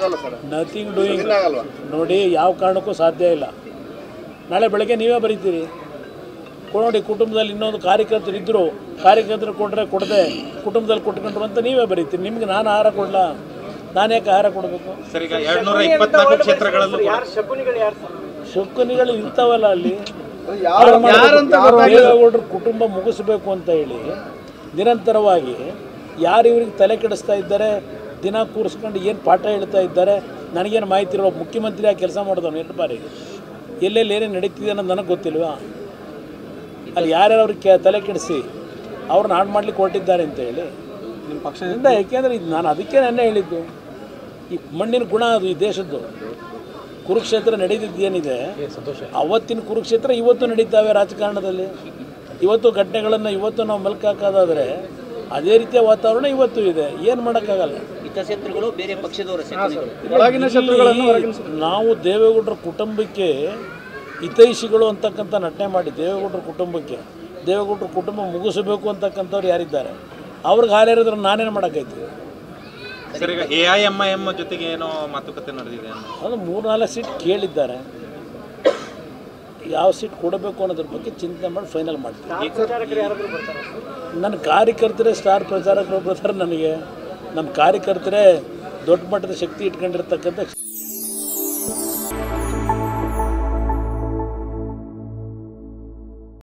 ಅಲ್ಲ sir nothing doing ಆಗಲ್ವಾ ನೋಡಿ ಯಾವ ಕಾರಣಕ್ಕೂ ಸಾಧ್ಯ ಇಲ್ಲ ನಾಳೆ ಬೆಳಗ್ಗೆ ನೀವೇ ಬರೀತೀರಿ ನೋಡಿ ಕುಟುಂಬದಲ್ಲಿ ಇನ್ನೊಂದು ಕಾರ್ಯಕರ್ತರು ಇದ್ದರು ಕಾರ್ಯಕರ್ತರು ಕೊಟ್ಟರೆ ಕೊಡದೆ ಕುಟುಂಬದಲ್ಲಿ ಕೊಟ್ಕೊಂಡ್ರು ಅಂತ ನೀವೇ ಬರೀತೀರಿ ನಿಮ್ಗೆ ನಾನು ಆಹಾರ ಕೊಡಲ್ಲ ನಾನು ಯಾಕೆ ಆಹಾರ ಕೊಡಬೇಕು ಸರ್ ಈಗ ಎರಡ್ನೂರ ಇಪ್ಪತ್ನಾಲ್ಕು ಕ್ಷೇತ್ರಗಳಲ್ಲೂ ಕೂಡ ಶುಕ್ಕನಿಗಳು ಇರ್ತಾವಲ್ಲ ಅಲ್ಲಿ ಯಾರು ಯಾರಂತ ದೇವೇಗೌಡರ ಕುಟುಂಬ ಮುಗಿಸ್ಬೇಕು ಅಂತ ಹೇಳಿ ನಿರಂತರವಾಗಿ ಯಾರು ಇವ್ರಿಗೆ ತಲೆ ಕೆಡಿಸ್ತಾ ಇದ್ದಾರೆ ದಿನ ಕೂರಿಸ್ಕೊಂಡು ಏನು ಪಾಠ ಹೇಳ್ತಾ ಇದ್ದಾರೆ ನನಗೇನು ಮಾಹಿತಿ ಇರೋ ಮುಖ್ಯಮಂತ್ರಿ ಆ ಕೆಲಸ ಮಾಡಿದವನು ಎರಡು ಬಾರಿ ಎಲ್ಲೆಲ್ಲಿ ಏನೇನು ನಡೀತಿದೆ ಅನ್ನೋದು ನನಗೆ ಗೊತ್ತಿಲ್ವಾ ಅಲ್ಲಿ ಯಾರ್ಯಾರು ಅವ್ರಿಗೆ ಕೆ- ತಲೆ ಕೆಡಿಸಿ ಅವ್ರನ್ನ ಹಾಳು ಮಾಡ್ಲಿಕ್ಕೆ ಹೊರಟಿದ್ದಾರೆ ಅಂತ ಹೇಳಿ ನಿಮ್ಮ ಪಕ್ಷ ಇಲ್ಲ ಯಾಕೆಂದರೆ ಇದು ನಾನು ಅದಕ್ಕೆ ನೆನ್ನೆ ಹೇಳಿದ್ದು ಈ ಮಣ್ಣಿನ ಗುಣ ಅದು ಈ ದೇಶದ್ದು ಕುರುಕ್ಷೇತ್ರ ನಡೀತಿದ್ದು ಏನಿದೆ ಅವತ್ತಿನ ಕುರುಕ್ಷೇತ್ರ ಇವತ್ತು ನಡೀತಾವೆ ರಾಜಕಾರಣದಲ್ಲಿ ಇವತ್ತು ಘಟನೆಗಳನ್ನು ಇವತ್ತು ನಾವು ಮೆಲ್ಕು ಹಾಕೋದಾದರೆ ಅದೇ ರೀತಿಯ ವಾತಾವರಣ ಇವತ್ತು ಇದೆ ಏನು ಮಾಡೋಕ್ಕಾಗಲ್ಲ ಹಿತಶತ್ರುಗಳು ಬೇರೆ ಪಕ್ಷದವರ ಶತ್ರುಗಳು ಒಳಗಿನ ಶತ್ರುಗಳನ್ನು ಇಲ್ಲಿ ನಾವು ದೇವೇಗೌಡರ ಕುಟುಂಬಕ್ಕೆ ಹಿತೈಷಿಗಳು ಅಂತಕ್ಕಂಥ ನಟನೆ ಮಾಡಿ ದೇವೇಗೌಡರ ಕುಟುಂಬಕ್ಕೆ ದೇವೇಗೌಡರ ಕುಟುಂಬ ಮುಗಿಸಬೇಕು ಅಂತಕ್ಕಂಥವ್ರು ಯಾರಿದ್ದಾರೆ ಅವ್ರಿಗೆ ಹಾಲೇರಿದ್ರೆ ನಾನೇನು ಮಾಡೋಕ್ಕೈತಿ ಸರ್ ಈಗ A I M I M ಜೊತೆಗೆ ಏನೋ ಮಾತುಕತೆ ನಡೆದಿದೆ ಅನ್ನೋ ಅದು ಮೂರು ನಾಲ್ಕು ಸೀಟ್ ಕೇಳಿದ್ದಾರೆ ಯಾವ ಸೀಟ್ ಕೊಡಬೇಕು ಅನ್ನೋದ್ರ ಬಗ್ಗೆ ಚಿಂತನೆ ಮಾಡಿ ಫೈನಲ್ ಮಾಡ್ತೀನಿ ನನ್ನ ಕಾರ್ಯಕರ್ತರೇ ಸ್ಟಾರ್ ಪ್ರಚಾರಕರು ಬರ್ತಾರೆ ನನಗೆ ನಮ್ಮ ಕಾರ್ಯಕರ್ತರೇ ದೊಡ್ಡ ಮಟ್ಟದ ಶಕ್ತಿ ಇಟ್ಕೊಂಡಿರ್ತಕ್ಕಂಥ